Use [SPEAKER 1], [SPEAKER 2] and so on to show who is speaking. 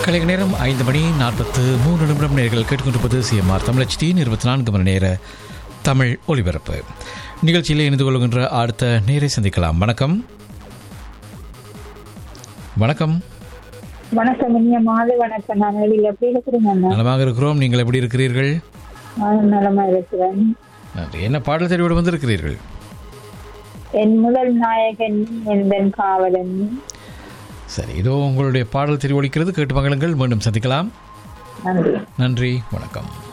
[SPEAKER 1] கலைக நேரம் ஐந்து மணி நாற்பத்து மூன்று நிமிடம் நேர்கள் கேட்டுக்கொண்டிருப்பது சிஎம்ஆர் தமிழச்சி இருபத்தி நான்கு மணி நேர தமிழ் ஒலிபரப்பு நிகழ்ச்சியில் இணைந்து கொள்கின்ற அடுத்த நேரை சந்திக்கலாம் வணக்கம் வணக்கம்
[SPEAKER 2] வணக்கம் இனிய மாலை வணக்கம் நான் வெளியில எப்படி இருக்கிறீங்க அண்ணா
[SPEAKER 1] நலமாக இருக்கிறோம் நீங்கள் எப்படி இருக்கிறீர்கள்
[SPEAKER 2] நானும் நலமா இருக்கிறேன்
[SPEAKER 1] நன்றி. என்ன பாடல் தெரிவோடு வந்திருக்கிறீர்கள்
[SPEAKER 2] என் முதல் நாயகன் எந்தன் காவலன்
[SPEAKER 1] சரி இதோ உங்களுடைய பாடல் தெரிவு ஒலிக்கிறது கேட்டு மகளுங்கள் மீண்டும் சந்திக்கலாம்
[SPEAKER 2] நன்றி
[SPEAKER 1] நன்றி வணக்கம்